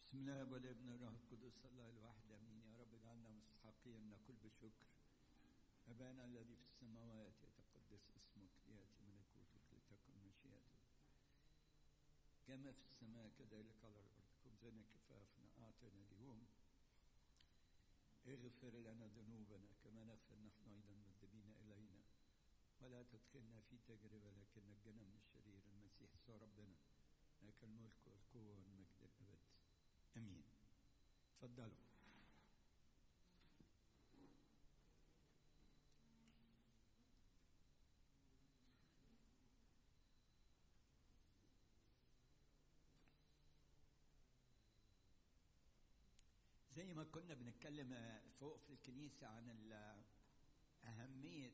بسم الله والابن والروح القدس الله الواحد امين يا رب اجعلنا مستحقين نقول بشكر ابانا الذي في السماوات يتقدس اسمك لياتي ملكوتك لتكن مشيئتك كما في السماء كذلك على الارض خبزنا كفافنا اعطنا اليوم اغفر لنا ذنوبنا كما نغفر نحن ايضا مذنبين الينا ولا تدخلنا في تجربه لكن نجنا من الشرير المسيح يسوع ربنا لك الملك والقوه والمجد الابد امين تفضلوا زي ما كنا بنتكلم فوق في الكنيسة عن ال- أهمية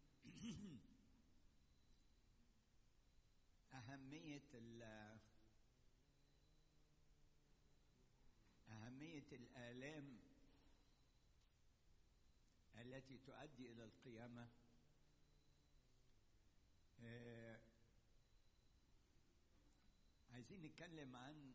أهمية ال- أهمية الآلام التي تؤدي إلى القيامة آه، عايزين نتكلم عن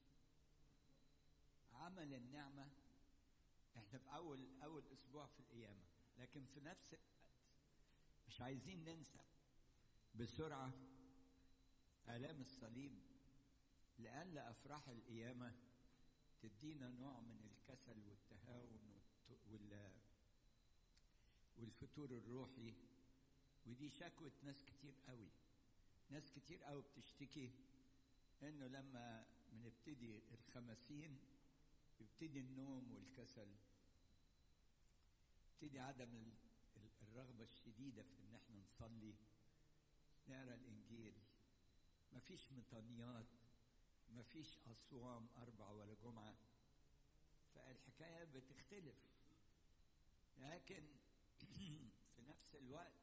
عمل النعمة احنا في أول أول أسبوع في القيامة لكن في نفس الوقت مش عايزين ننسى بسرعة آلام الصليب لئلا أفراح القيامة تدينا نوع من الكسل والتهاون والت- وال والفتور الروحي ودي شكوى ناس كتير قوي ناس كتير قوي بتشتكي انه لما بنبتدي الخمسين يبتدي النوم والكسل يبتدي عدم ال- ال- الرغبة الشديدة في ان احنا نصلي نقرا الانجيل مفيش مطانيات مفيش أصوام أربع ولا جمعة فالحكاية بتختلف لكن في نفس الوقت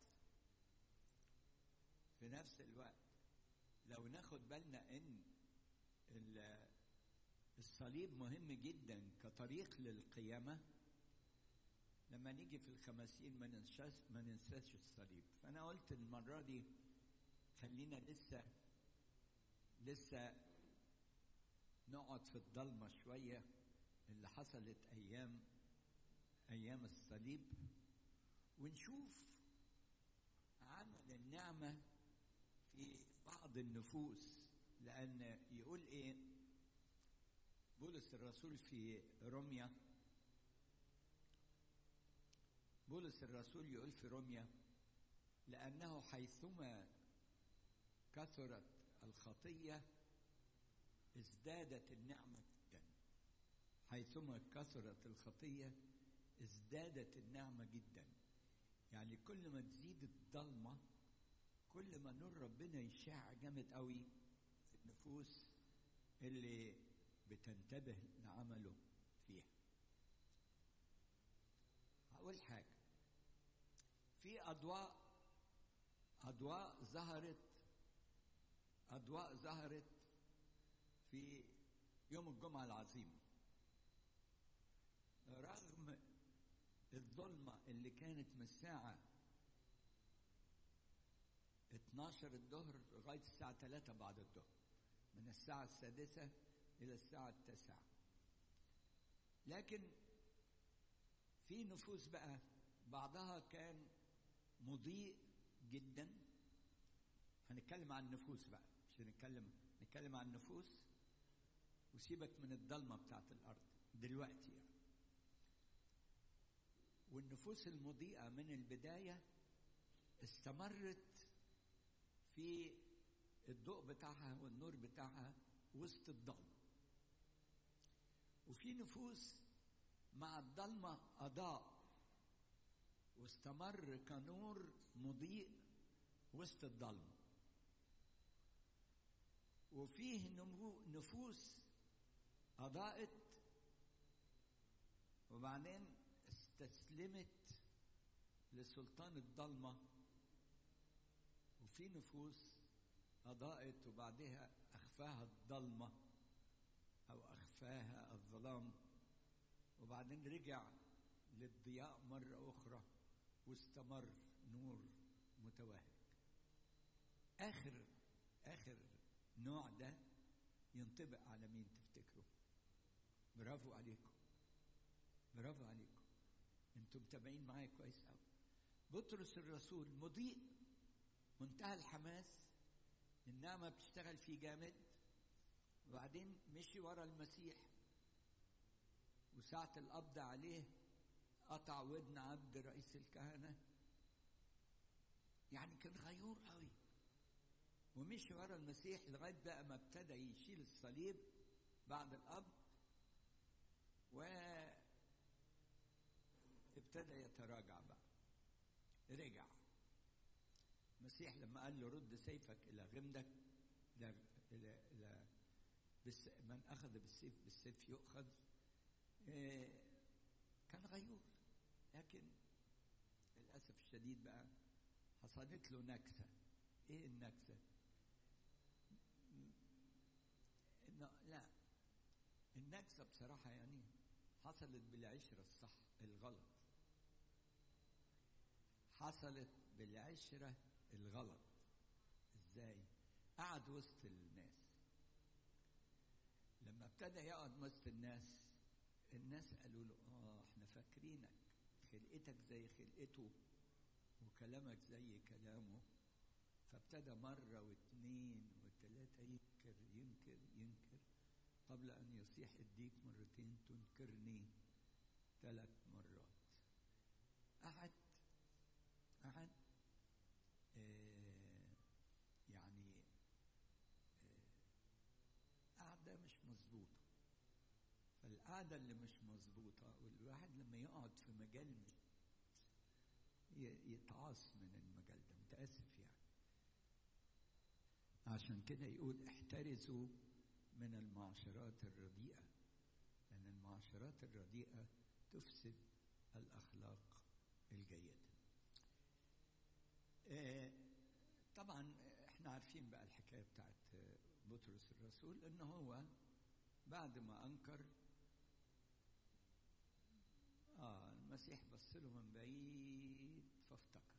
في نفس الوقت لو ناخد بالنا ان ال- الصليب مهم جدا كطريق للقيامة لما نيجي في الخمسين ما ننساش ما ننساش الصليب فأنا قلت المرة دي خلينا لسه لسه نقعد في الضلمة شوية اللي حصلت أيام أيام الصليب ونشوف عمل النعمة في بعض النفوس لأن يقول إيه بولس الرسول في روميا بولس الرسول يقول في روميا لأنه حيثما كثرت الخطيه ازدادت النعمة جدا حيثما كثرت الخطية ازدادت النعمة جدا يعني كل ما تزيد الضلمة كل ما نور ربنا يشع جامد قوي في النفوس اللي بتنتبه لعمله فيها أول حاجة في أضواء أضواء ظهرت أضواء ظهرت في يوم الجمعة العظيمة رغم الظلمة اللي كانت من الساعة 12 الظهر لغاية الساعة 3 بعد الظهر من الساعة السادسة إلى الساعة التاسعة لكن في نفوس بقى بعضها كان مضيء جدا هنتكلم عن النفوس بقى مش هنتكلم نتكلم عن النفوس وسيبك من الضلمة بتاعت الأرض دلوقتي يعني. والنفوس المضيئة من البداية استمرت في الضوء بتاعها والنور بتاعها وسط الضلمة وفي نفوس مع الضلمة أضاء واستمر كنور مضيء وسط الضلمة وفيه نمو- نفوس أضاءت وبعدين استسلمت لسلطان الضلمة وفي نفوس أضاءت وبعدها أخفاها الضلمة أو أخفاها الظلام وبعدين رجع للضياء مرة أخرى واستمر نور متوهج آخر آخر نوع ده ينطبق على مين تفتكروا برافو عليكم برافو عليكم انتوا متابعين معايا كويس قوي بطرس الرسول مضيء منتهى الحماس النعمة بتشتغل فيه جامد وبعدين مشي ورا المسيح وساعة القبض عليه قطع ودن عبد رئيس الكهنة يعني كان غيور قوي ومشي ورا المسيح لغاية بقى ما ابتدى يشيل الصليب بعد القبض و ابتدى يتراجع بقى رجع المسيح لما قال له رد سيفك الى غمدك لا الى الى بس من اخذ بالسيف بالسيف يؤخذ إيه كان غيور لكن للاسف الشديد بقى حصلت له نكسه ايه النكسه انه لا النكسه بصراحه يعني حصلت بالعشره الصح الغلط حصلت بالعشره الغلط ازاي قعد وسط الناس لما ابتدى يقعد وسط الناس الناس قالوا له اه احنا فاكرينك خلقتك زي خلقته وكلامك زي كلامه فابتدى مرة واثنين وثلاثة ينكر ينكر ينكر قبل أن يصيح اديك مرتين تنكرني ثلاث مرات قعد قعد آه يعني آه قعدة مش مظبوطة فالقعدة اللي مش مظبوطة والواحد لما يقعد في مجال يتعاص من المجال ده متأسف يعني عشان كده يقول احترزوا من المعاشرات الرديئة لأن المعاشرات الرديئة تفسد الأخلاق الجيدة آه طبعا احنا عارفين بقى الحكاية بتاعت بطرس الرسول ان هو بعد ما انكر اه المسيح بص له من بعيد فافتكر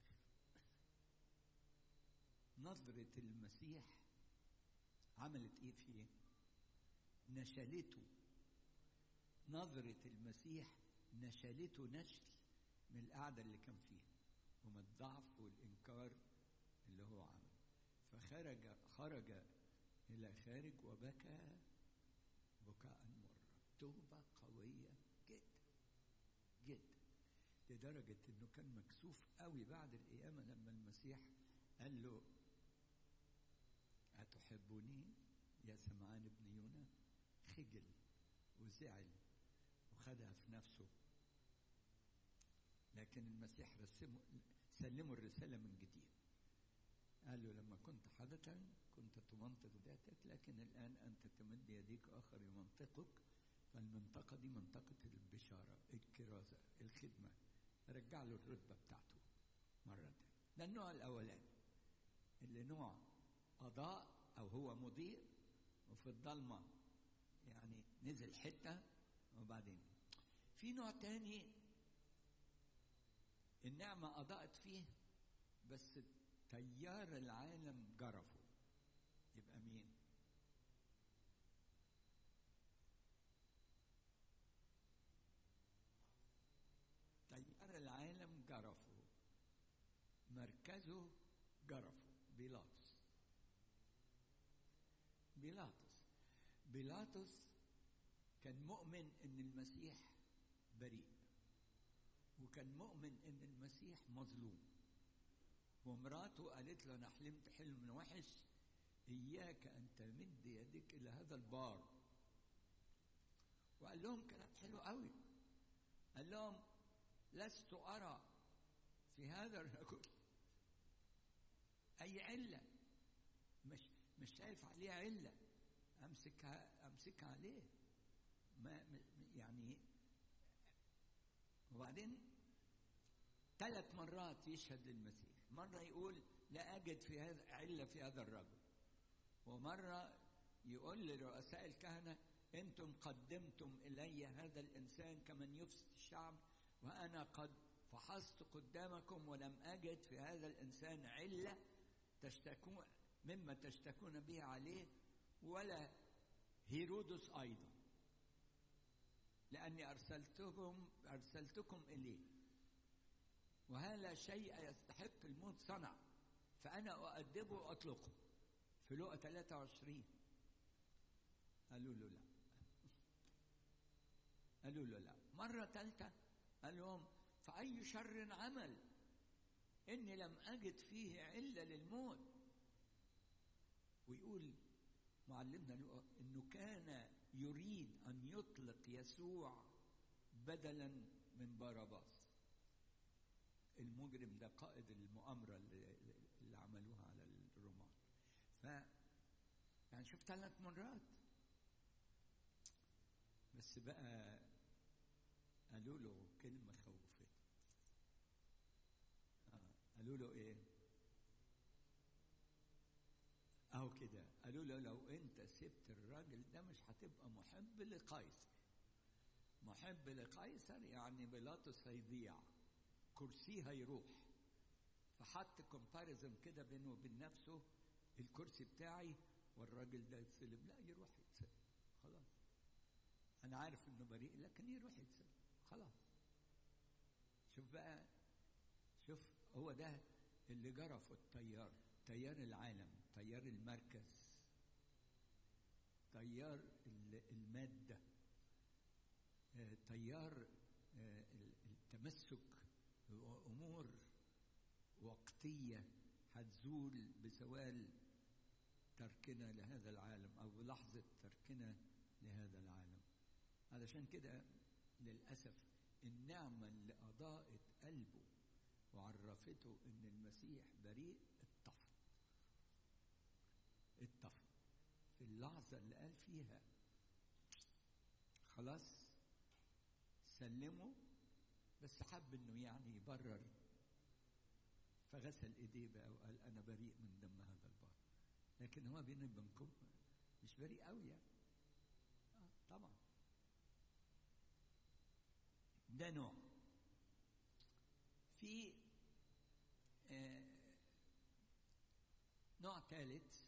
نظرة المسيح عملت ايه فيه نشلته نظرة المسيح نشلته نشل من القعدة اللي كان فيها ومن الضعف والإنكار اللي هو عمله فخرج خرج إلى خارج وبكى بكاء مرا توبة قوية جدا جدا لدرجة إنه كان مكسوف قوي بعد القيامة لما المسيح قال له أتحبني يا سمعان ابن يونا خجل وزعل وخدها في نفسه لكن المسيح رسمه سلمه الرسالة من جديد قال له لما كنت حدثا كنت تمنطق ذاتك لكن الآن أنت تمد يديك آخر يمنطقك فالمنطقة دي منطقة البشارة الكرازة الخدمة رجع له الرتبة بتاعته مرة تانية ده النوع الأولاني اللي نوع أضاء أو هو مضيء وفي الضلمة يعني نزل حتة وبعدين في نوع تاني النعمة أضاءت فيه بس تيار العالم جرفه يبقى مين؟ تيار العالم جرفه مركزه جرفه بيلاطس بيلاطس بيلاطس كان مؤمن ان المسيح بريء وكان مؤمن ان المسيح مظلوم ومراته قالت له انا حلمت حلم وحش اياك ان تمد يدك الى هذا البار وقال لهم كلام حلو قوي قال لهم لست ارى في هذا الرجل اي عله مش مش شايف عليه عله امسكها امسكها عليه ما يعني وبعدين ثلاث مرات يشهد للمسيح مرة يقول لا أجد في هذا علة في هذا الرجل ومرة يقول لرؤساء الكهنة أنتم قدمتم إلي هذا الإنسان كمن يفسد الشعب وأنا قد فحصت قدامكم ولم أجد في هذا الإنسان علة تشتكون مما تشتكون به عليه ولا هيرودس أيضا لاني ارسلتهم ارسلتكم اليه وهذا شيء يستحق الموت صنع فانا اؤدبه واطلقه في لقا 23 قالوا له لا قالوا له لا مرة ثالثة قال لهم فأي شر عمل إني لم أجد فيه علة للموت ويقول معلمنا لقى إنه كان يريد أن يطلق يسوع بدلا من باراباس المجرم ده قائد المؤامرة اللي, اللي عملوها على الرومان ف يعني شوف ثلاث مرات بس بقى قالوا له كلمة خوفته آه. قالوا له ايه اهو كده قالوا له لو انت سبت الراجل ده مش هتبقى محب لقيصر محب لقيصر يعني بيلاطس هيضيع كرسيه هيروح فحط كومباريزون كده بينه وبين نفسه الكرسي بتاعي والراجل ده يتسلب لا يروح يتسلب خلاص انا عارف انه بريء لكن يروح يتسلب خلاص شوف بقى شوف هو ده اللي جرى في التيار تيار العالم تيار المركز تيار المادة تيار التمسك بأمور وقتية هتزول بزوال تركنا لهذا العالم أو لحظة تركنا لهذا العالم علشان كده للأسف النعمة اللي أضاءت قلبه وعرفته إن المسيح بريء اتطفت اتطفت في اللحظة اللي قال فيها خلاص سلمه بس حب انه يعني يبرر فغسل ايديه بقى وقال انا بريء من دم هذا البار لكن هو بيني وبينكم مش بريء قوي يعني آه طبعا ده نوع في آه نوع ثالث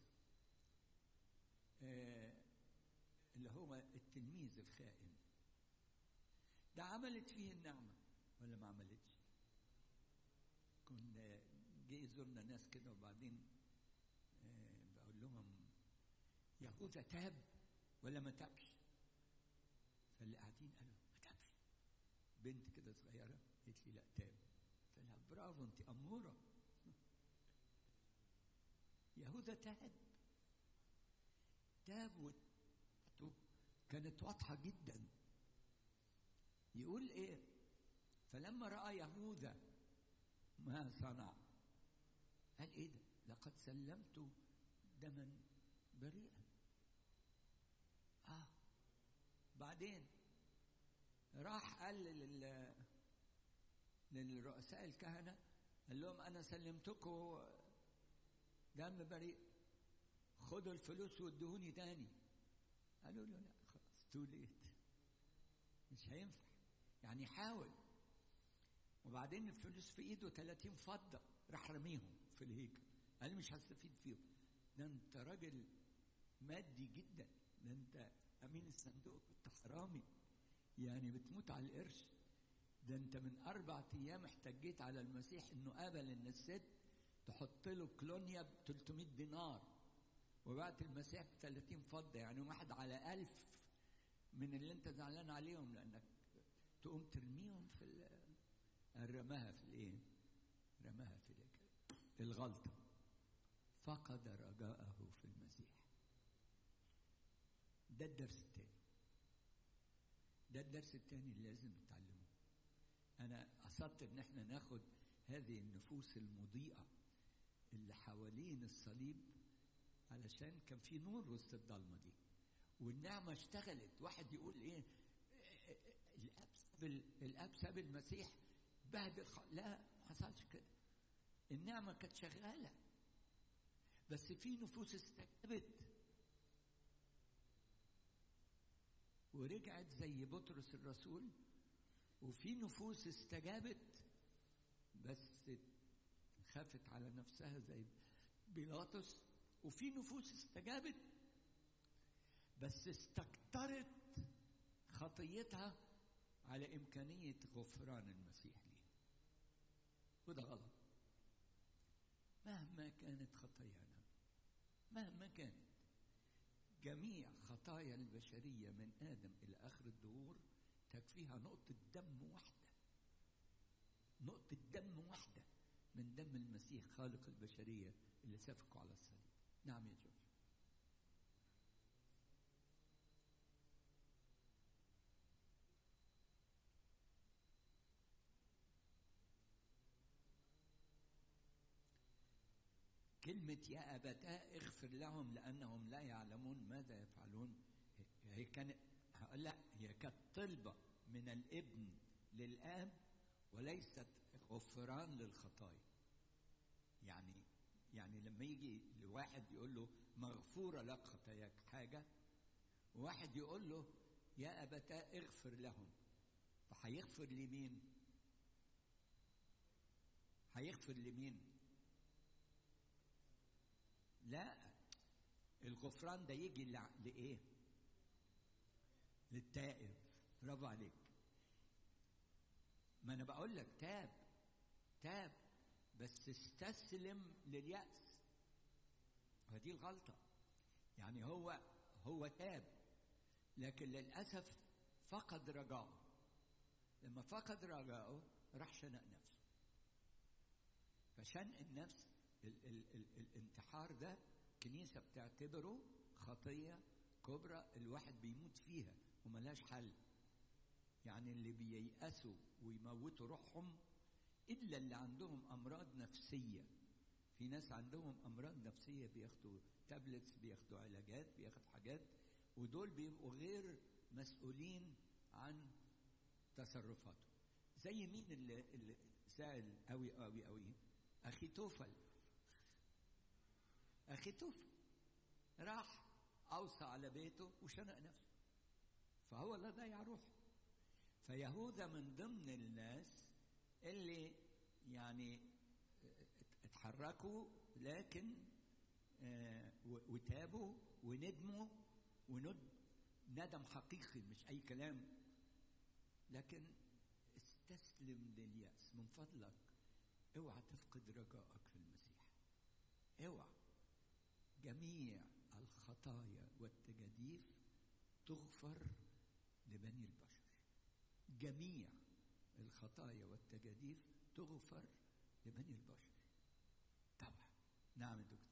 آه اللي هو التلميذ الخائن ده عملت فيه النعمة ولا ما عملتش كنا جه يزورنا ناس كده وبعدين آه بقول لهم يهوذا تاب ولا ما تابش فاللي قاعدين قالوا ما تابش بنت كده صغيرة قالت لي لا تاب قلت لها برافو انت أمورة يهوذا تاب تاب وتوبته كانت واضحة جدا يقول ايه فلما رأى يهوذا ما صنع قال ايه ده لقد سلمت دما بريئا اه بعدين راح قال لل للرؤساء الكهنه قال لهم انا سلمتكم دم بريء خدوا الفلوس وادهوني تاني قالوا له لا خلاص تو ليت مش هينفع يعني حاول وبعدين الفلوس في ايده 30 فضه راح رميهم في الهيكل قال مش هستفيد فيهم ده انت راجل مادي جدا ده انت امين الصندوق كنت حرامي يعني بتموت على القرش ده انت من اربع ايام احتجيت على المسيح انه قبل ان الست تحط له كلونيا ب 300 دينار وبعت المسيح ب 30 فضه يعني واحد على ألف من اللي انت زعلان عليهم لانك تقوم ترميهم في رماها في الايه؟ رماها في الغلطه فقد رجاءه في المسيح ده الدرس الثاني ده الدرس الثاني اللي لازم نتعلمه انا قصدت ان احنا ناخد هذه النفوس المضيئه اللي حوالين الصليب علشان كان في نور وسط الضلمه دي والنعمه اشتغلت واحد يقول ايه الاب ساب الاب ساب المسيح بهدل لا ما حصلش كده النعمه كانت شغاله بس في نفوس استجابت ورجعت زي بطرس الرسول وفي نفوس استجابت بس خافت على نفسها زي بيلاطس وفي نفوس استجابت بس استكترت خطيتها على إمكانية غفران المسيح ليه وده غلط مهما كانت خطايانا مهما كانت جميع خطايا البشرية من آدم إلى آخر الدهور تكفيها نقطة دم واحدة نقطة دم واحدة من دم المسيح خالق البشرية اللي سفكوا على الصليب نعم يا جورج كلمة يا أبتاه اغفر لهم لأنهم لا يعلمون ماذا يفعلون هي كانت لا هي كانت طلبة من الابن للآب وليست غفران للخطايا يعني يعني لما يجي لواحد يقول له مغفورة لك خطاياك حاجة وواحد يقول له يا أبتاه اغفر لهم فهيغفر لمين؟ هيغفر لمين؟ لا الغفران ده يجي لإيه؟ للتائب برافو عليك ما أنا بقول لك تاب تاب بس استسلم لليأس ودي الغلطة يعني هو هو تاب لكن للأسف فقد رجاءه لما فقد رجاءه راح شنق نفسه فشنق النفس ال ال ال الانتحار ده كنيسة بتعتبره خطية كبرى الواحد بيموت فيها وملهاش حل يعني اللي بييأسوا ويموتوا روحهم إلا اللي عندهم أمراض نفسية في ناس عندهم أمراض نفسية بياخدوا تابلتس بياخدوا علاجات بياخد حاجات ودول بيبقوا غير مسؤولين عن تصرفاته زي مين اللي, اللي سأل قوي قوي قوي أخي توفل أخي توفل راح أوصى على بيته وشنق نفسه فهو لا ضيع روحه فيهوذا من ضمن الناس اللي يعني اتحركوا لكن آه وتابوا وندموا وند ندم حقيقي مش اي كلام لكن استسلم لليأس من فضلك اوعى تفقد رجائك في المسيح اوعى جميع الخطايا والتجاديف تغفر لبني البشر جميع الخطايا والتجاديف تغفر لبني البشر طبعا نعم يا دكتور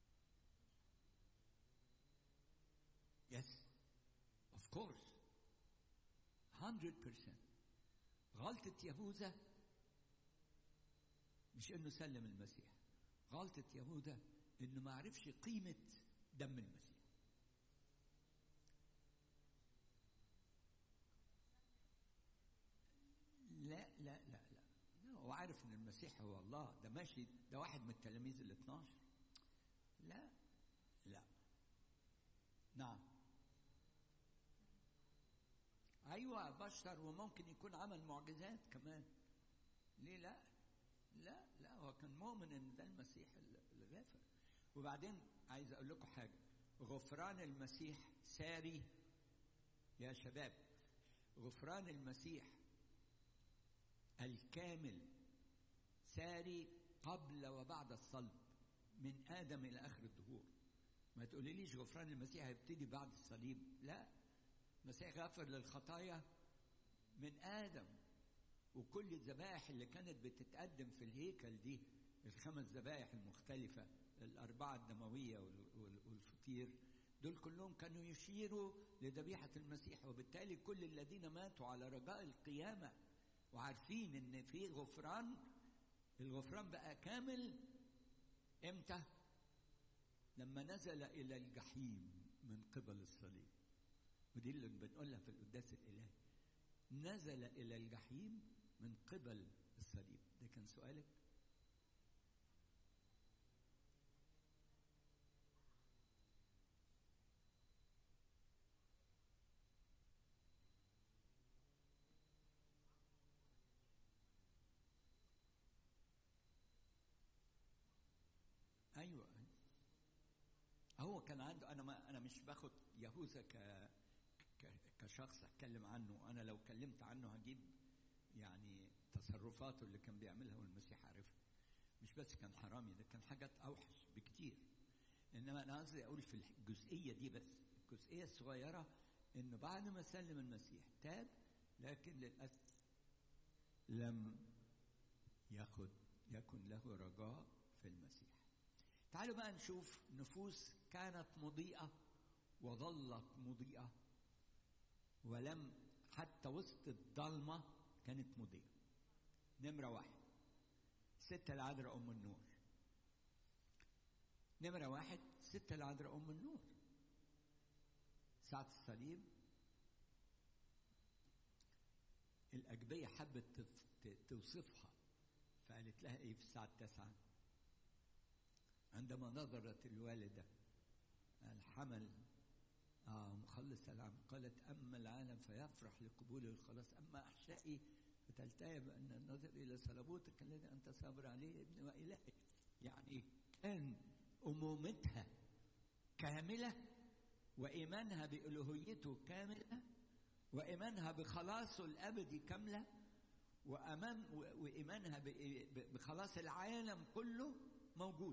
يس اوف كورس 100% غلطة يهوذا مش انه سلم المسيح غلطة يهوذا انه ما عرفش قيمة دم المسيح لا لا لا لا هو عارف ان المسيح هو الله ده ماشي ده واحد من التلاميذ ال 12 لا لا نعم ايوه بشر وممكن يكون عمل معجزات كمان ليه لا لا لا هو كان مؤمن ان ده المسيح الغافر وبعدين عايز اقول لكم حاجه غفران المسيح ساري يا شباب غفران المسيح الكامل ساري قبل وبعد الصلب من ادم الى اخر الدهور ما تقوليليش غفران المسيح هيبتدي بعد الصليب لا المسيح غفر للخطايا من ادم وكل الذبائح اللي كانت بتتقدم في الهيكل دي الخمس ذبائح المختلفة الأربعة الدموية والفطير دول كلهم كانوا يشيروا لذبيحة المسيح وبالتالي كل الذين ماتوا على رجاء القيامة وعارفين ان في غفران الغفران بقى كامل امتى لما نزل الى الجحيم من قبل الصليب ودي اللي بنقولها في القداس الالهي نزل الى الجحيم من قبل الصليب ده كان سؤالك ايوه هو كان عنده انا ما انا مش باخد يهوذا ك كشخص اتكلم عنه انا لو اتكلمت عنه هجيب يعني تصرفاته اللي كان بيعملها والمسيح عارفها مش بس كان حرامي ده كان حاجات اوحش بكتير انما انا قصدي اقول في الجزئيه دي بس الجزئيه الصغيره انه بعد ما سلم المسيح تاب لكن للاسف لم ياخد يكن له رجاء في المسيح تعالوا بقى نشوف نفوس كانت مضيئه وظلت مضيئه ولم حتى وسط الضلمه كانت مضيئه نمره واحد ستة العذراء أم النور نمرة واحد ستة العذراء أم النور ساعة الصليب الأجبية حبت توصفها فقالت لها إيه في الساعة التاسعة عندما نظرت الوالدة الحمل آه مخلص العالم قالت أما العالم فيفرح لقبول الخلاص أما أحشائي فتلتهب أن النظر إلى صلبوتك الذي أنت صابر عليه ابن وإلهي يعني كان أمومتها كاملة وإيمانها بألوهيته كاملة وإيمانها بخلاصه الأبدي كاملة وأمام وإيمانها بخلاص العالم كله موجود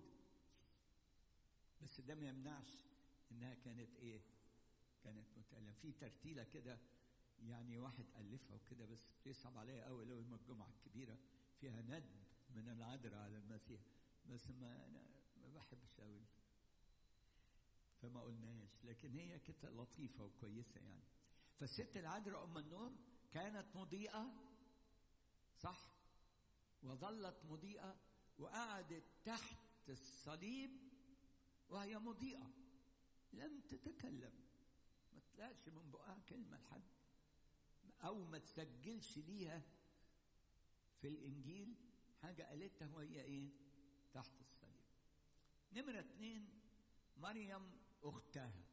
بس ده ما يمنعش إنها كانت إيه؟ كانت متألمة في ترتيلة كده يعني واحد ألفها وكده بس بيصعب عليا قوي لو يوم الجمعة الكبيرة فيها ند من العذراء على المسيح بس ما أنا ما بحبش قوي فما قلناش لكن هي كده لطيفة وكويسة يعني فالست العذراء أم النور كانت مضيئة صح وظلت مضيئة وقعدت تحت الصليب وهي مضيئة لم تتكلم ما طلعش من بقها كلمة لحد أو ما تسجلش ليها في الإنجيل حاجة قالتها وهي إيه؟ تحت الصليب. نمرة اتنين مريم أختها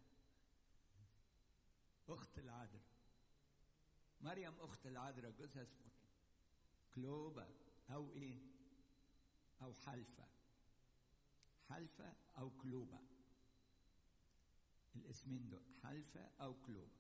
أخت العذراء مريم أخت العذراء جوزها اسمه كلوبا أو إيه؟ أو حلفة حلفة أو كلوبا الاسمين دول حلفة أو كلوبا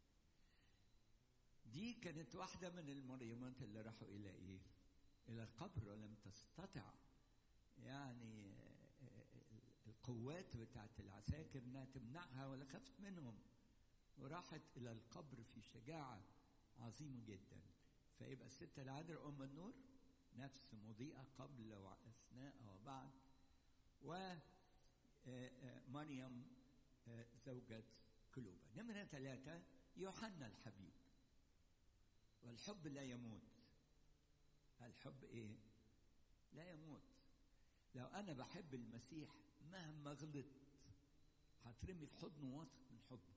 دي كانت واحدة من المريمات اللي راحوا إلى إيه؟ إلى القبر ولم تستطع يعني القوات بتاعت العساكر إنها تمنعها ولا خافت منهم وراحت إلى القبر في شجاعة عظيمة جدا فيبقى الست العذراء أم النور نفس مضيئة قبل وأثناء وبعد ومريم زوجة كلوبة نمرة ثلاثة يوحنا الحبيب والحب لا يموت الحب ايه لا يموت لو انا بحب المسيح مهما غلطت هترمي في حضنه واثق من حبه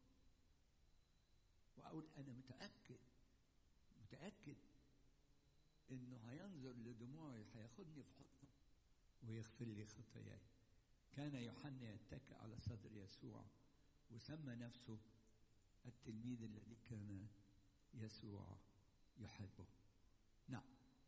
واقول انا متاكد متاكد انه هينظر لدموعي هياخدني في حضنه ويغفر لي خطاياي كان يوحنا يتكئ على صدر يسوع وسمى نفسه التلميذ الذي كان يسوع يحبه نعم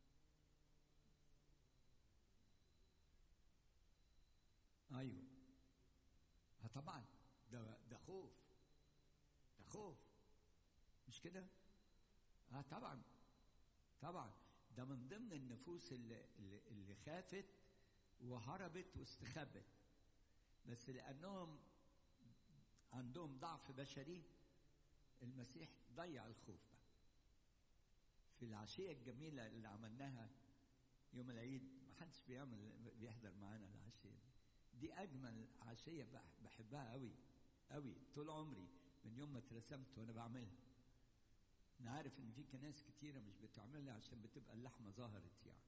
ايوه ها طبعا ده ده خوف ده خوف مش كده اه طبعا طبعا ده من ضمن النفوس اللي, اللي, اللي خافت وهربت واستخبت بس لانهم عندهم ضعف بشري المسيح ضيع الخوف بقى في العشيه الجميله اللي عملناها يوم العيد ما حدش بيعمل بيحضر معانا العشيه دي دي اجمل عشيه بحبها قوي قوي طول عمري من يوم ما اترسمت وانا بعملها انا عارف ان في كنايس كتيره مش بتعملها عشان بتبقى اللحمه ظهرت يعني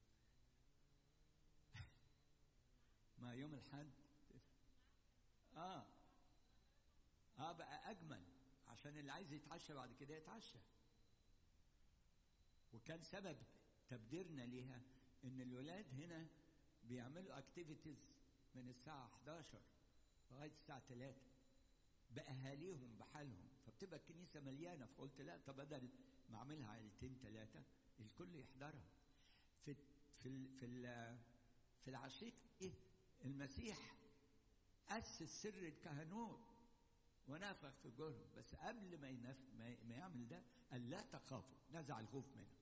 ما يوم الحد اه اه بقى اجمل عشان اللي عايز يتعشى بعد كده يتعشى وكان سبب تبديرنا ليها ان الولاد هنا بيعملوا اكتيفيتيز من الساعة 11 لغاية الساعة 3 بأهاليهم بحالهم فبتبقى الكنيسة مليانة فقلت لا طب بدل ما أعملها عيلتين ثلاثة الكل يحضرها في في ال في ال في العشية إيه المسيح أسس سر الكهنوت ونفخ في جهنم بس قبل ما ينف... ما ما يعمل ده قال لا تخافوا نزع الخوف منهم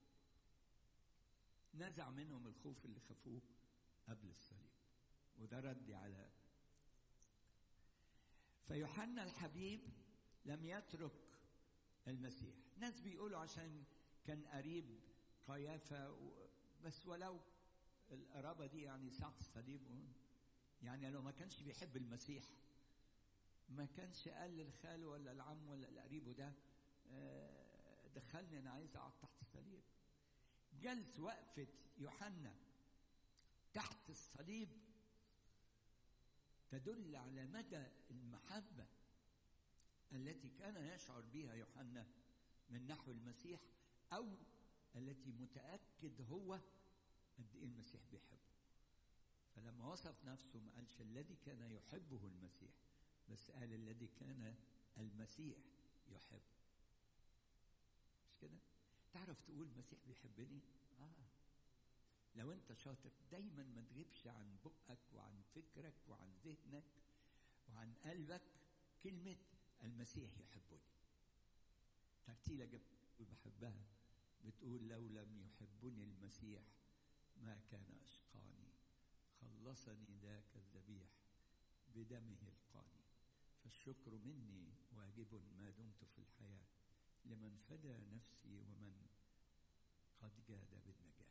نزع منهم الخوف اللي خافوه قبل الصليب وده ردي على فيوحنا الحبيب لم يترك المسيح ناس بيقولوا عشان كان قريب قيافة و... بس ولو القرابة دي يعني ساعة الصليب و... يعني لو ما كانش بيحب المسيح ما كانش قال للخال ولا العم ولا القريب ده آه، دخلني انا عايز اقعد تحت الصليب جلس وقفة يوحنا تحت الصليب تدل على مدى المحبة التي كان يشعر بها يوحنا من نحو المسيح أو التي متأكد هو قد إيه المسيح بيحبه فلما وصف نفسه ما قالش الذي كان يحبه المسيح بس قال الذي كان المسيح يحبه مش كده؟ تعرف تقول المسيح بيحبني؟ آه لو أنت شاطر دايما ما تغيبش عن بقك وعن فكرك وعن ذهنك وعن قلبك كلمة المسيح يحبني ترتيلة جب بحبها بتقول لو لم يحبني المسيح ما كان أشقاني خلصني ذاك الذبيح بدمه القاني فالشكر مني واجب ما دمت في الحياة لمن فدى نفسي ومن قد جاد بالنجاة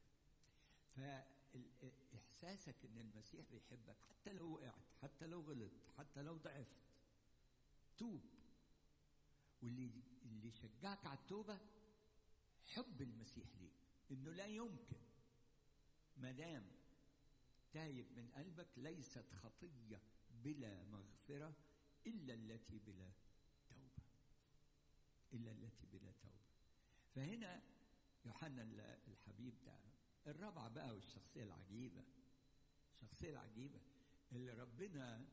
فإحساسك إن المسيح بيحبك حتى لو وقعت حتى لو غلط حتى لو ضعفت توب واللي اللي يشجعك على التوبة حب المسيح ليك إنه لا يمكن ما دام تايب من قلبك ليست خطية بلا مغفرة إلا التي بلا توبة إلا التي بلا توبة فهنا يوحنا الحبيب ده الرابعة بقى والشخصية العجيبة الشخصية العجيبة اللي ربنا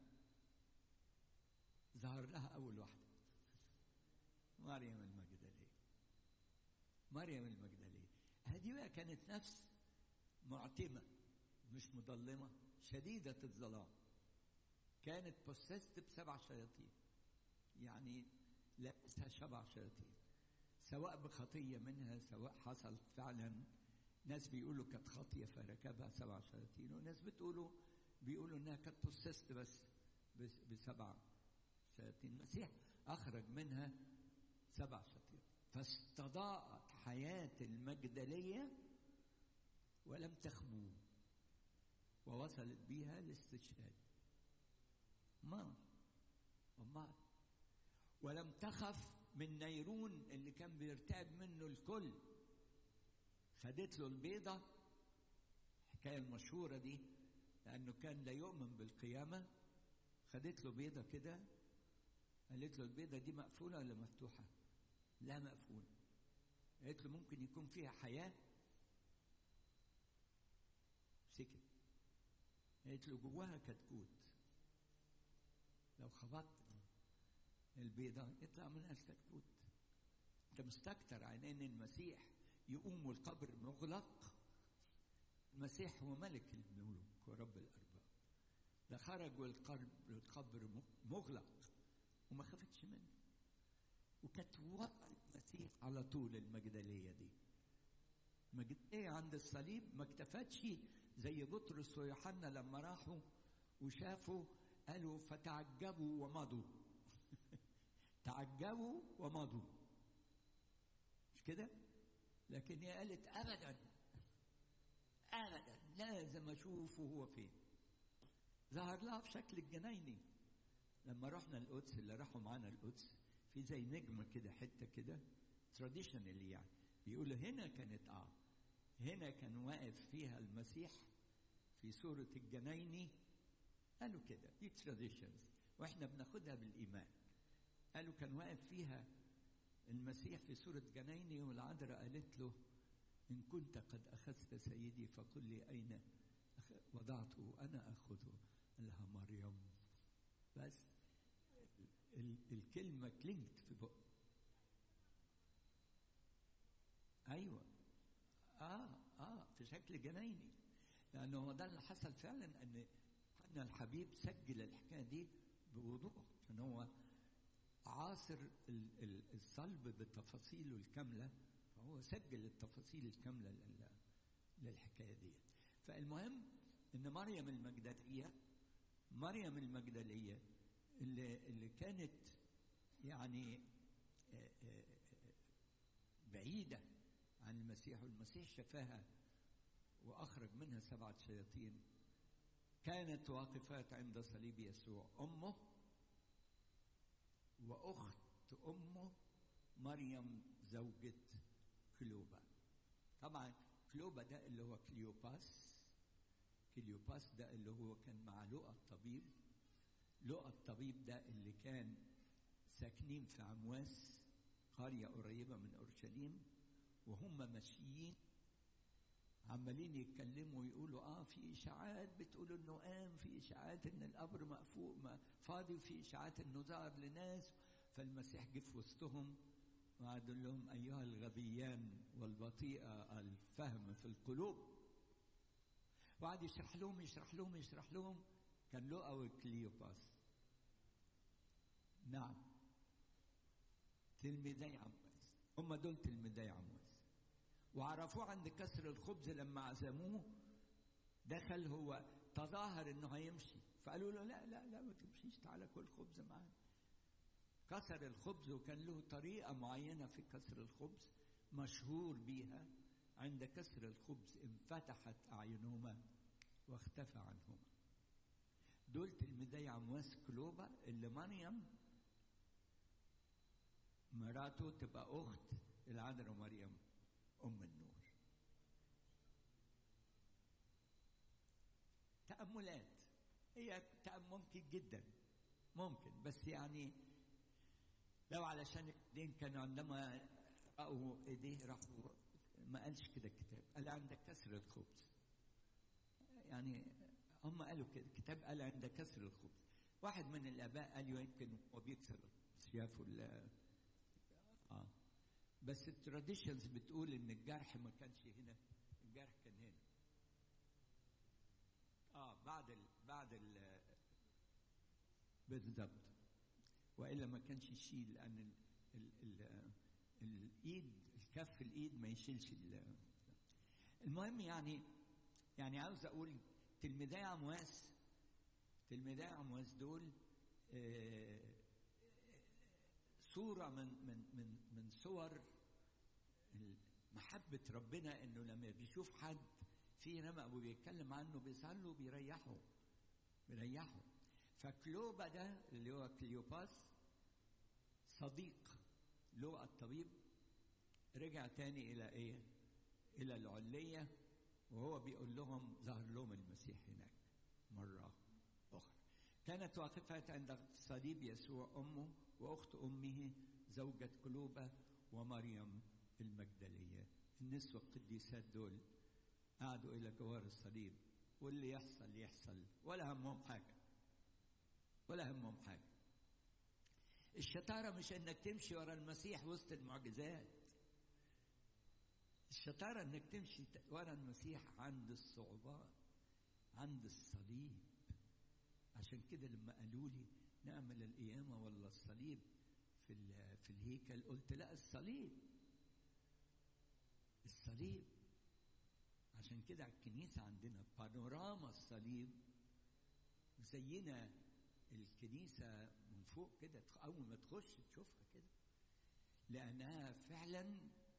ظهر لها أول واحدة مريم المجدلية مريم المجدلية هذه بقى كانت نفس معتمة مش مظلمة شديدة الظلام كانت بوسست بسبع شياطين يعني لابسها سبع شياطين سواء بخطية منها سواء حصل فعلا ناس بيقولوا كانت خاطية فركبها سبع شياطين وناس بتقولوا بيقولوا انها كانت بوسست بس بسبع شياطين المسيح اخرج منها سبع شياطين فاستضاءت حياة المجدلية ولم تخبو ووصلت بها الاستشهاد ما وما ولم تخف من نيرون اللي كان بيرتعب منه الكل خدت له البيضة الحكاية المشهورة دي لأنه كان لا يؤمن بالقيامة خدت له بيضة كده قالت له البيضة دي مقفولة ولا مفتوحة؟ لا مقفولة قالت له ممكن يكون فيها حياة سكت قالت له جواها كتكوت لو خبطت البيضة يطلع منها الكتكوت انت مستكتر عينين المسيح يقوم والقبر مغلق المسيح هو ملك الملوك ورب الأرباب ده خرج والقبر القبر مغلق وما خفتش منه وكانت وقع المسيح على طول المجدلية دي المجدلية عند الصليب ما اكتفتش زي بطرس ويوحنا لما راحوا وشافوا قالوا فتعجبوا ومضوا تعجبوا ومضوا مش كده لكن هي قالت ابدا ابدا لازم اشوفه هو فين ظهر لها في شكل الجنايني لما رحنا القدس اللي راحوا معانا القدس في زي نجمه كده حته كده تراديشنالي يعني بيقولوا هنا كانت اه هنا كان واقف فيها المسيح في صورة الجنايني قالوا كده دي تراديشنز واحنا بناخدها بالإيمان قالوا كان واقف فيها المسيح في صورة جنايني والعذراء قالت له إن كنت قد أخذت سيدي فقل لي أين وضعته أنا أخذه قال لها مريم بس ال الكلمة كلينت في بق أيوة آه آه في شكل جنايني لأنه هو ده اللي حصل فعلا أن أن الحبيب سجل الحكاية دي بوضوح عشان هو عاصر الصلب بتفاصيله الكامله فهو سجل التفاصيل الكامله للحكايه دي فالمهم ان مريم المجدليه مريم المجدليه اللي اللي كانت يعني بعيده عن المسيح والمسيح شفاها واخرج منها سبعه شياطين كانت واقفات عند صليب يسوع امه واخت امه مريم زوجة كلوبا طبعا كلوبا ده اللي هو كليوباس كليوباس ده اللي هو كان مع لقى الطبيب لقى الطبيب ده اللي كان ساكنين في عمواس قرية قريبة من أورشليم وهم ماشيين عمالين يتكلموا ويقولوا اه في اشاعات بتقول انه قام في اشاعات ان القبر مقفول ما فاضي وفي اشاعات انه ظهر لناس فالمسيح جه في وسطهم وقعد لهم ايها الغبيان والبطيئه الفهم في القلوب وقعد يشرح لهم يشرح لهم يشرح لهم كان لقى وكليوباس نعم تلميذي عمواس هم دول تلميذي عمواس وعرفوه عند كسر الخبز لما عزموه دخل هو تظاهر انه هيمشي فقالوا له لا لا لا ما تمشيش تعالى كل خبز معانا كسر الخبز وكان له طريقة معينة في كسر الخبز مشهور بيها عند كسر الخبز انفتحت أعينهما واختفى عنهما دول تلميذي عمواس كلوبا اللي مريم مراته تبقى أخت العذراء مريم أم النور تأملات هي ممكن جدا ممكن بس يعني لو علشان الاثنين كانوا عندما رأوا ايديه راحوا ما قالش كده الكتاب قال عند كسر الخبز يعني هم قالوا كده الكتاب قال عند كسر الخبز واحد من الاباء قال يمكن هو بيكسر شافوا اه بس التراديشنز بتقول ان الجرح ما كانش هنا الجرح كان هنا اه بعد ال بعد ال بالظبط والا ما كانش يشيل لان ال ال ال الايد الكف الايد ما يشيلش المهم يعني يعني عاوز اقول تلميذي عمواس تلميذي عمواس دول آه صوره من من من من صور محبه ربنا انه لما بيشوف حد في رمق وبيتكلم عنه بيظهر له بيريحه بيريحه فكلوبا ده اللي هو كليوباس صديق لوقا الطبيب رجع تاني الى ايه الى العلية وهو بيقول لهم ظهر لهم المسيح هناك مرة أخرى كانت واقفة عند صليب يسوع أمه وأخت أمه زوجة كلوبة ومريم المجدلية النسوة القديسات دول قعدوا إلى جوار الصليب واللي يحصل يحصل ولا همهم حاجة ولا همهم حاجة الشطارة مش انك تمشي ورا المسيح وسط المعجزات الشطارة انك تمشي ورا المسيح عند الصعوبات عند الصليب عشان كده لما قالوا لي نعمل القيامة ولا الصليب في في الهيكل قلت لا الصليب الصليب عشان كده على الكنيسة عندنا بانوراما الصليب زينا الكنيسة من فوق كده أول ما تخش تشوفها كده لأنها فعلا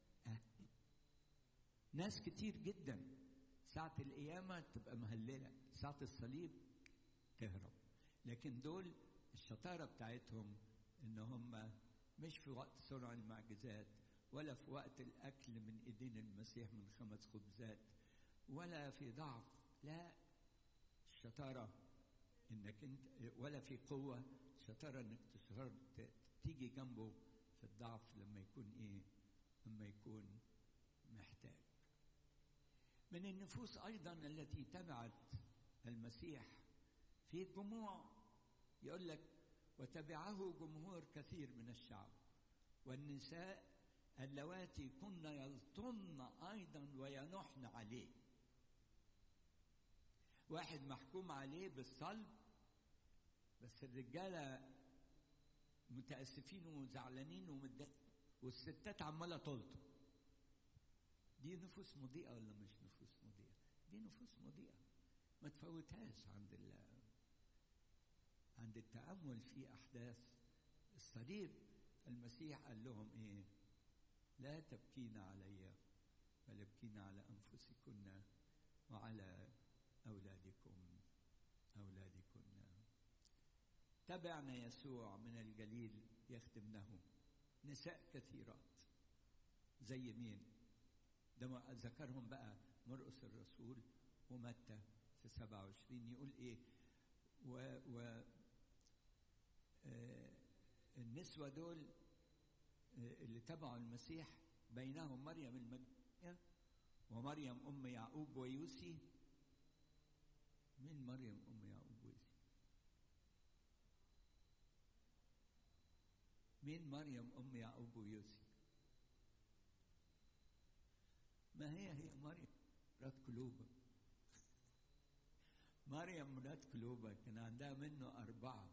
ناس كتير جدا ساعة القيامة تبقى مهللة ساعة الصليب تهرب لكن دول الشطارة بتاعتهم إن هم مش في وقت صنع المعجزات ولا في وقت الأكل من إيدين المسيح من خمس خبزات ولا في ضعف لا الشطارة انك انت ولا في قوه شطاره انك تصر تيجي جنبه في الضعف لما يكون ايه لما يكون محتاج من النفوس ايضا التي تبعت المسيح في جموع يقول لك وتبعه جمهور كثير من الشعب والنساء اللواتي كن يلطن ايضا وينحن عليه واحد محكوم عليه بالصلب بس الرجالة متاسفين وزعلانين ومتضايقين والستات عماله تلطم دي نفوس مضيئه ولا مش نفوس مضيئه دي نفوس مضيئه ما تفوتهاش عند ال عند التامل في احداث الصليب المسيح قال لهم ايه لا تبكين علي بل ابكين على انفسكن وعلى اولادكم اولادكن تبعنا يسوع من الجليل يخدمنه نساء كثيرات زي مين ده ما ذكرهم بقى مرقس الرسول ومتى في 27 يقول ايه و, و آه النسوة دول آه اللي تبعوا المسيح بينهم مريم المجدية ومريم أم يعقوب ويوسي مين مريم أم يعقوب ويوسي مين مريم أم يعقوب ويوسي ما هي هي مريم مرات كلوبة مريم مرات كلوبة كان عندها منه أربعة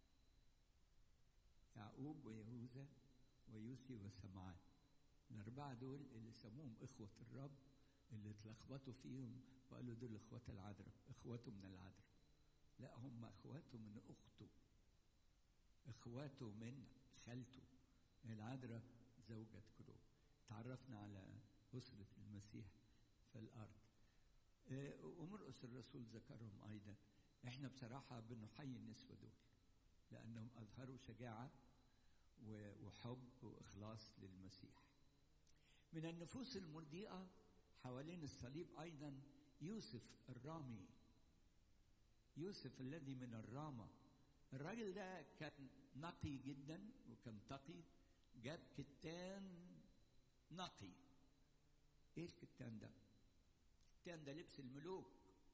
يعقوب ويهوذا ويوسي وسمعان الأربعة دول اللي سموهم إخوة الرب اللي اتلخبطوا فيهم وقالوا دول إخوات العذراء إخواته من العذراء لا هم إخواته من أخته إخواته من خالته العذراء زوجة كلوب تعرفنا على أسرة المسيح في الأرض ومرقس الرسول ذكرهم أيضا إحنا بصراحة بنحيي النسوة دول لأنهم أظهروا شجاعة وحب وإخلاص للمسيح من النفوس المضيئة حوالين الصليب أيضا يوسف الرامي يوسف الذي من الرامة الراجل ده كان نقي جدا وكان تقي جاب كتان نقي ايه الكتان ده الكتان ده لبس الملوك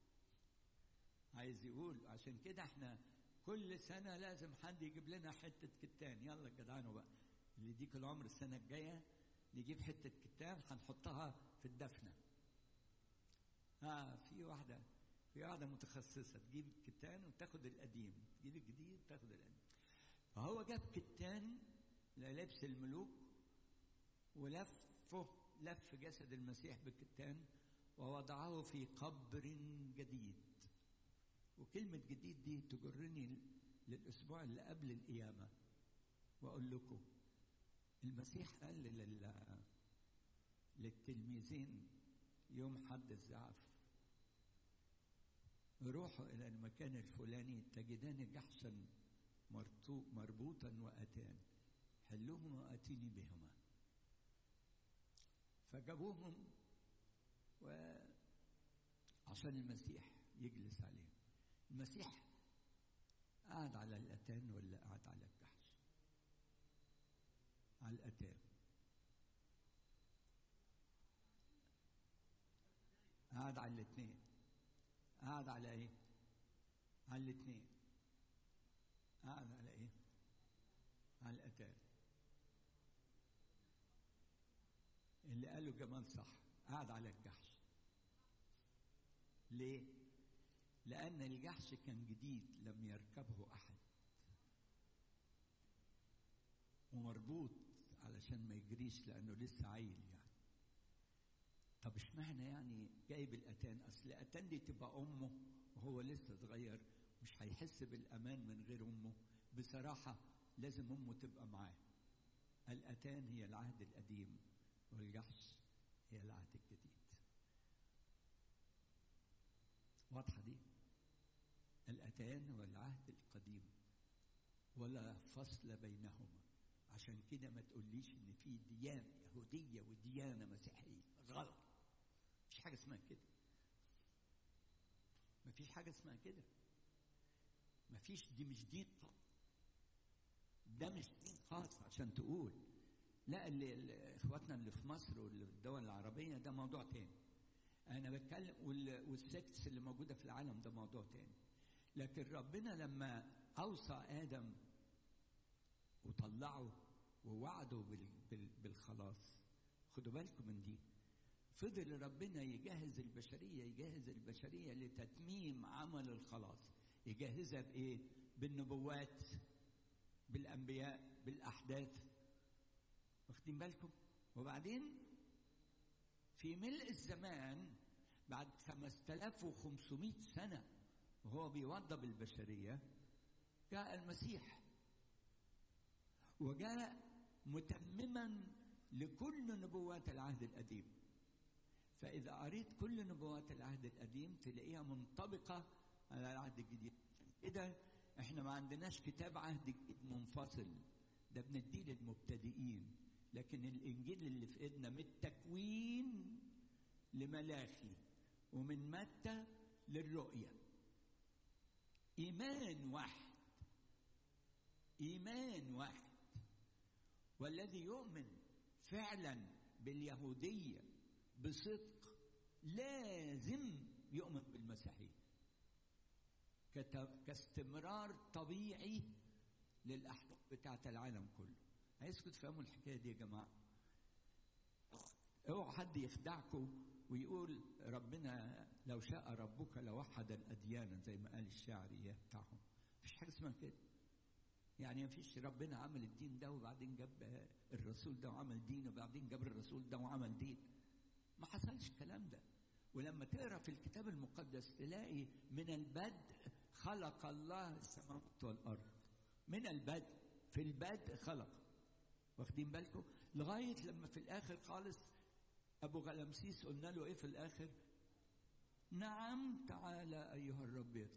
عايز يقول عشان كده احنا كل سنه لازم حد يجيب لنا حته كتان يلا جدعانوا بقى اللي يديك العمر السنه الجايه نجيب حته كتان هنحطها في الدفنه اه في واحده في واحده متخصصه تجيب الكتان وتاخد القديم تجيب الجديد وتاخد القديم فهو جاب كتان للبس الملوك ولفه لف جسد المسيح بالكتان ووضعه في قبر جديد وكلمة جديد دي تجرني للأسبوع اللي قبل القيامة وأقول لكم المسيح قال لل... للتلميذين يوم حد الزعف روحوا إلى المكان الفلاني تجدان جحشا مربوطا وأتان حلوهما وأتيني بهما فجابوهم وعشان المسيح يجلس عليهم المسيح قعد على الأتان ولا قعد على الجحش على الأتان قعد على الاثنين قعد على ايه على الاثنين قعد على ايه على الأتان اللي قاله جمال صح قعد على الجحش ليه لأن الجحش كان جديد لم يركبه أحد ومربوط علشان ما يجريش لأنه لسه عيل يعني طب اشمعنى يعني جايب الأتان أصل الأتان دي تبقى أمه وهو لسه صغير مش هيحس بالأمان من غير أمه بصراحة لازم أمه تبقى معاه الأتان هي العهد القديم والجحش هي العهد الجديد واضحة دي الأتان والعهد القديم ولا فصل بينهما عشان كده ما تقوليش ان في ديانة يهودية وديانة مسيحية غلط مفيش حاجة اسمها كده مفيش حاجة اسمها كده مفيش دي مش دين ده مش دين خاص عشان تقول لا اللي, اللي اخواتنا اللي في مصر واللي في الدول العربية ده موضوع تاني انا بتكلم والسكس اللي موجودة في العالم ده موضوع تاني لكن ربنا لما اوصى ادم وطلعه ووعده بالخلاص خدوا بالكم من دي فضل ربنا يجهز البشريه يجهز البشريه لتتميم عمل الخلاص يجهزها بايه بالنبوات بالانبياء بالاحداث واخدين بالكم وبعدين في ملء الزمان بعد 5500 سنه وهو بيوضب البشريه جاء المسيح وجاء متمما لكل نبوات العهد القديم فإذا قريت كل نبوات العهد القديم تلاقيها منطبقة على العهد الجديد كده احنا ما عندناش كتاب عهد جديد منفصل ده بنديه للمبتدئين لكن الانجيل اللي في ايدنا من التكوين لملاخي ومن متى للرؤيا ايمان واحد ايمان واحد والذي يؤمن فعلا باليهوديه بصدق لازم يؤمن بالمسيحيه كاستمرار طبيعي للاحداث بتاعه العالم كله عايزكم تفهموا الحكايه دي يا جماعه اوعوا حد يخدعكم ويقول ربنا لو شاء ربك لوحد الاديان زي ما قال الشاعر بتاعهم مفيش حاجه اسمها كده يعني ما فيش ربنا عمل الدين ده وبعدين جاب الرسول ده وعمل دين وبعدين جاب الرسول ده وعمل دين ما حصلش الكلام ده ولما تقرا في الكتاب المقدس تلاقي من البدء خلق الله السماوات والارض من البدء في البدء خلق واخدين بالكم لغايه لما في الاخر خالص ابو غلمسيس قلنا له ايه في الاخر نعم تعالى ايها الرب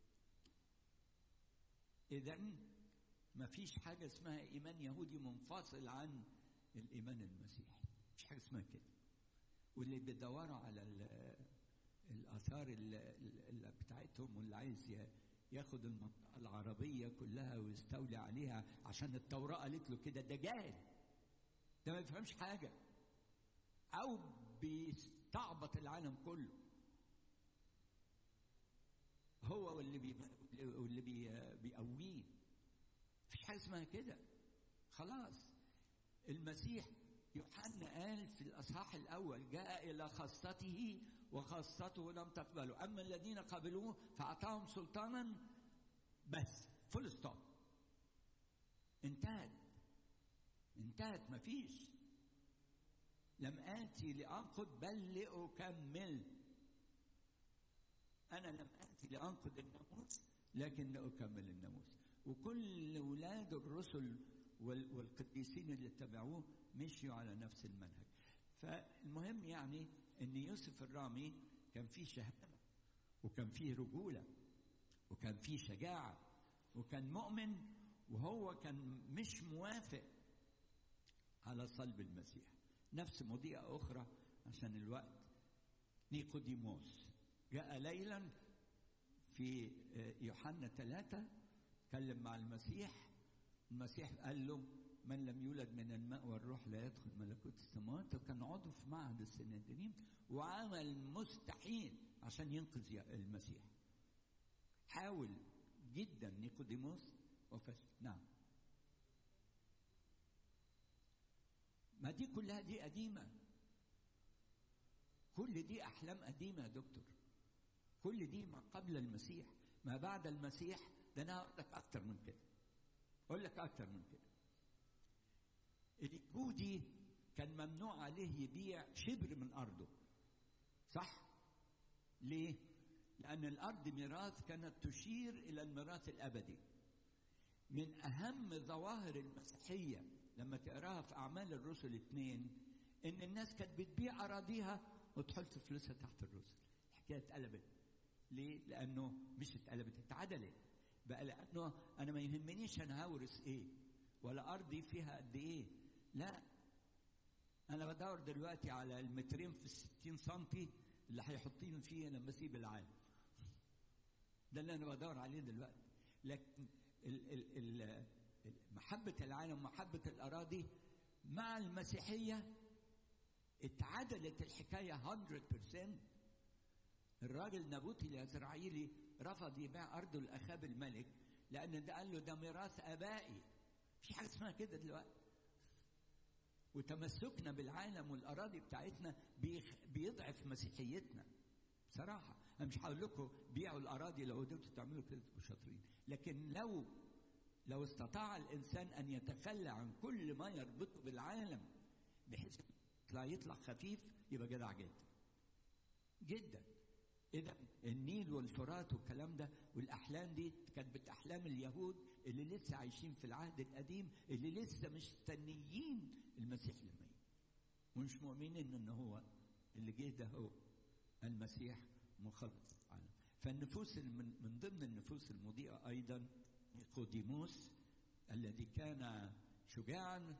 اذا ما فيش حاجه اسمها ايمان يهودي منفصل عن الايمان المسيحي مفيش حاجه اسمها كده واللي بيدوروا على الاثار اللي بتاعتهم واللي عايز ياخد المنطقه العربيه كلها ويستولي عليها عشان التوراه قالت له كده ده جاهل ده ما يفهمش حاجه او بيستعبط العالم كله هو واللي بي واللي بي بيقويه مفيش حاجه اسمها كده خلاص المسيح يوحنا قال في الاصحاح الاول جاء الى خاصته وخاصته لم تقبله اما الذين قبلوه فاعطاهم سلطانا بس فول ستوب انتهت انتهت مفيش لم آتي لأنقض بل لأكمل أنا لم آتي لأنقض الناموس لكن لأكمل الناموس وكل ولاد الرسل والقديسين اللي اتبعوه مشيوا على نفس المنهج فالمهم يعني ان يوسف الرامي كان فيه شهامه وكان فيه رجوله وكان فيه شجاعه وكان مؤمن وهو كان مش موافق على صلب المسيح نفس مضيئة أخرى عشان الوقت نيقوديموس جاء ليلا في يوحنا ثلاثة تكلم مع المسيح المسيح قال له من لم يولد من الماء والروح لا يدخل ملكوت السماوات وكان عضو في معهد السنهدرين وعمل مستحيل عشان ينقذ المسيح حاول جدا نيقوديموس وفشل نعم ما دي كلها دي قديمة كل دي أحلام قديمة يا دكتور كل دي ما قبل المسيح ما بعد المسيح ده أنا هقول لك أكتر من كده أقول لك أكتر من كده اليهودي كان ممنوع عليه يبيع شبر من أرضه صح؟ ليه؟ لأن الأرض ميراث كانت تشير إلى الميراث الأبدي من أهم ظواهر المسيحية لما تقراها في أعمال الرسل اثنين إن الناس كانت بتبيع أراضيها وتحط فلوسها تحت الرسل الحكاية اتقلبت ليه؟ لأنه مش اتقلبت اتعدلت بقى لأنه أنا ما يهمنيش أنا هورث إيه ولا أرضي فيها قد إيه لا أنا بدور دلوقتي على المترين في الستين سنتي اللي هيحطيني فيه لما أسيب العالم ده اللي أنا بدور عليه دلوقتي لكن ال ال ال محبة العالم ومحبة الأراضي مع المسيحية اتعدلت الحكاية 100% الراجل نابوتي الإسرائيلي رفض يبيع أرضه لأخاب الملك لأن ده قال له ده ميراث آبائي مفيش حاجة اسمها كده دلوقتي وتمسكنا بالعالم والأراضي بتاعتنا بيضعف مسيحيتنا بصراحة أنا مش هقول لكم بيعوا الأراضي لو قدرتوا تعملوا كده تبقوا شاطرين لكن لو لو استطاع الانسان ان يتخلى عن كل ما يربطه بالعالم بحيث لا يطلع خفيف يبقى جدع جدا جدا اذا النيل والفرات والكلام ده والاحلام دي كانت احلام اليهود اللي لسه عايشين في العهد القديم اللي لسه مستنيين المسيح لما يجي ومش مؤمنين ان هو اللي جه ده هو المسيح مخلص العالم فالنفوس من, من ضمن النفوس المضيئه ايضا نيقوديموس الذي كان شجاعا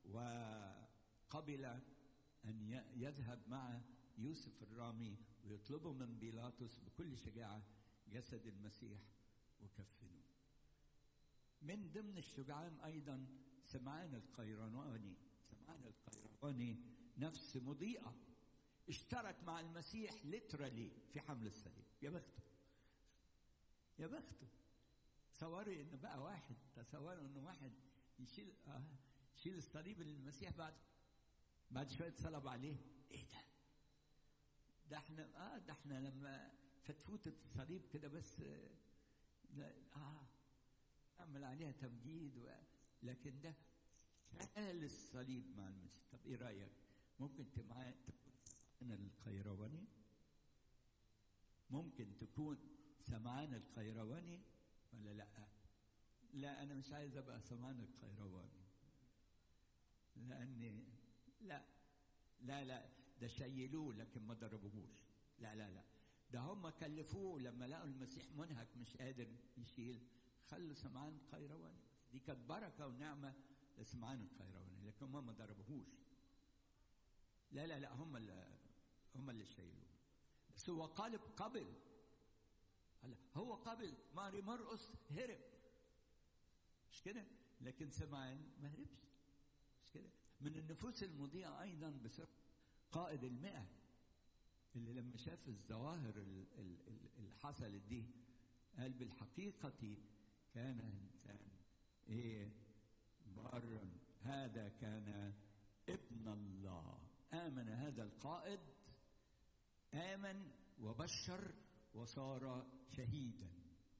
وقبل ان يذهب مع يوسف الرامي ويطلبوا من بيلاطس بكل شجاعه جسد المسيح وكفنوه. من ضمن الشجعان ايضا سمعان القيرواني، سمعان القيرواني نفس مضيئه اشترك مع المسيح ليترالي في حمل الصليب، يا بخته. يا بخته. تصوري ان بقى واحد تصوروا ان واحد يشيل آه يشيل الصليب اللي المسيح بعد بعد شويه اتصلب عليه ايه ده؟ ده احنا اه ده احنا لما فتفوتة الصليب كده بس اه, آه اعمل عليها تمجيد و... لكن ده شال الصليب مع المسيح طب ايه رايك؟ ممكن تبقى انا القيرواني ممكن تكون سمعان القيرواني ولا لا؟ لا انا مش عايز ابقى سمعان القيرواني لاني لا لا لا ده شيلوه لكن ما ضربوهوش لا لا لا ده هم كلفوه لما لقوا المسيح منهك مش قادر يشيل خلوا سمعان قيرواني دي كانت بركه ونعمه لسمعان القيرواني لكن هم ما ضربوهوش لا لا لا هم اللي هم اللي شايلوه بس هو قالب قبل هو قبل ماري مرقس هرب مش كده لكن سمعان ما هربش مش كده من النفوس المضيئة أيضا بسبب قائد المئة اللي لما شاف الظواهر اللي حصلت دي قال بالحقيقة كان إنسان إيه بارا هذا كان ابن الله آمن هذا القائد آمن وبشر وصار شهيدا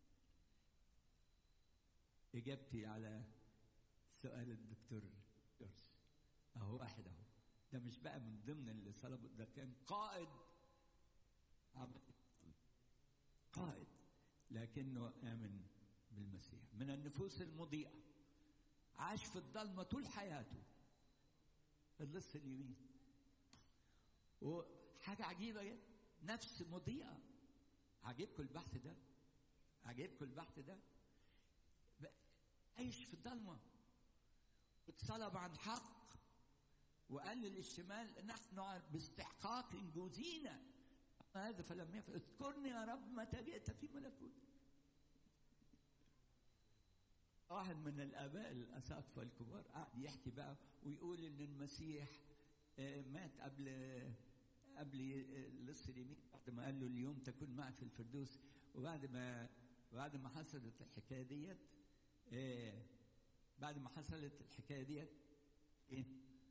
إجابتي على سؤال الدكتور جورج اهو واحد اهو ده مش بقى من ضمن اللي صلبوا ده كان قائد عمل قائد لكنه امن بالمسيح من النفوس المضيئه عاش في الضلمه طول حياته اللص اليمين وحاجه عجيبه جدا نفس مضيئه عجبكم البحث ده عجبكم البحث ده عايش في الضلمه اتصلب عن حق وقال للشمال نحن باستحقاق جوزينا هذا فلم يفعل اذكرني يا رب متى جئت في ملكوتك واحد من الاباء الاساقفه الكبار قعد يحكي بقى ويقول ان المسيح مات قبل قبل لص اليمين بعد ما قال له اليوم تكون معي في الفردوس وبعد ما بعد ما حصلت الحكايه ديت بعد ما حصلت الحكايه ديت ايه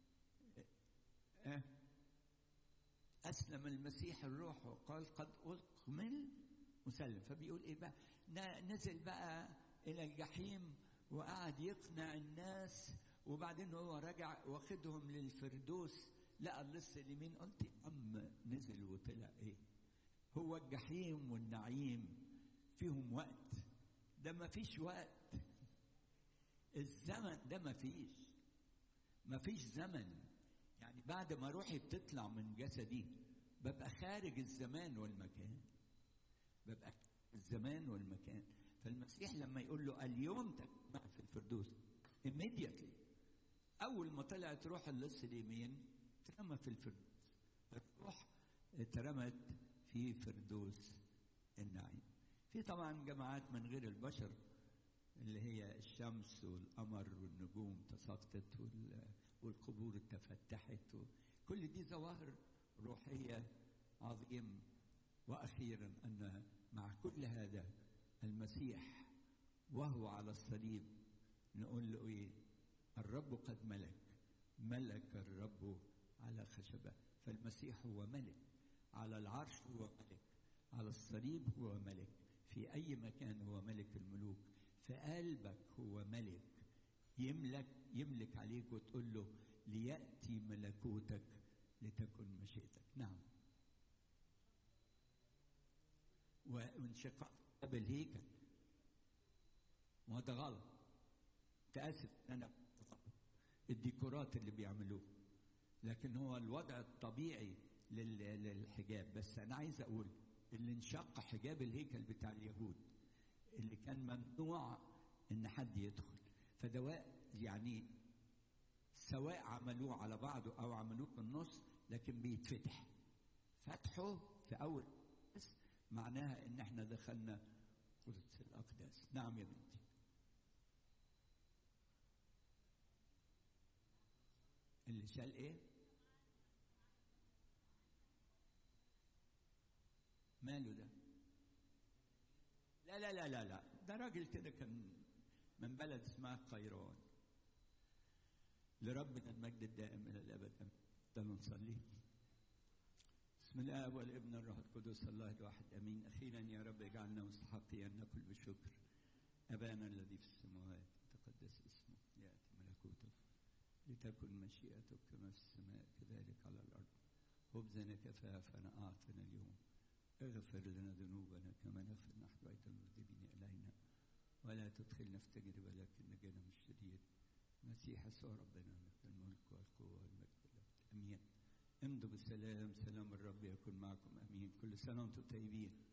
أه؟ أسلم المسيح الروح وقال قد أكمل مسلم فبيقول إيه بقى نزل بقى إلى الجحيم وقعد يقنع الناس وبعدين هو رجع واخدهم للفردوس لقى اللص اليمين قلت يا عم نزل وطلع ايه هو الجحيم والنعيم فيهم وقت ده ما فيش وقت الزمن ده ما فيش ما فيش زمن يعني بعد ما روحي بتطلع من جسدي ببقى خارج الزمان والمكان ببقى الزمان والمكان فالمسيح لما يقول له اليوم تجمع في الفردوس immediately اول ما طلعت روح اللص اليمين اترمى في الفردوس الروح اترمت في فردوس النعيم في طبعا جماعات من غير البشر اللي هي الشمس والقمر والنجوم تساقطت والقبور تفتحت كل دي ظواهر روحية عظيم وأخيرا أن مع كل هذا المسيح وهو على الصليب نقول له إيه الرب قد ملك ملك الرب على خشبة فالمسيح هو ملك على العرش هو ملك على الصليب هو ملك في أي مكان هو ملك الملوك في قلبك هو ملك يملك يملك عليك وتقول له ليأتي ملكوتك لتكن مشيئتك نعم وانشقاق بالهيكل ما ده غلط تأسف أنا الديكورات اللي بيعملوه لكن هو الوضع الطبيعي لل- للحجاب بس أنا عايز أقول اللي انشق حجاب الهيكل بتاع اليهود اللي كان ممنوع إن حد يدخل فده يعني سواء عملوه على بعضه أو عملوه في النص لكن بيتفتح فتحه في أول بس معناها إن إحنا دخلنا قدس الأقداس نعم يا بنتي اللي شال ايه ماله ده لا لا لا لا لا ده راجل كده كان من بلد اسمها قيروان لربنا المجد الدائم الى الابد ده نصلي بسم الله والابن الروح القدس الله الواحد امين اخيرا يا رب اجعلنا مستحقين ان ناكل بشكر ابانا الذي في السماوات تقدس اسمك ياتي ملكوتك لتكن مشيئتك كما في السماء كذلك على الارض خبزنا كفافنا اعطنا اليوم اغفر لنا ذنوبنا كما نغفر نحن ايضا المذنبين الينا ولا تدخلنا في تجربه لكن نجنا من الشرير مسيح يسوع ربنا لك الملك والقوه والمجد والأبد. امين امضوا بالسلام سلام الرب يكون معكم امين كل سنه وانتم طيبين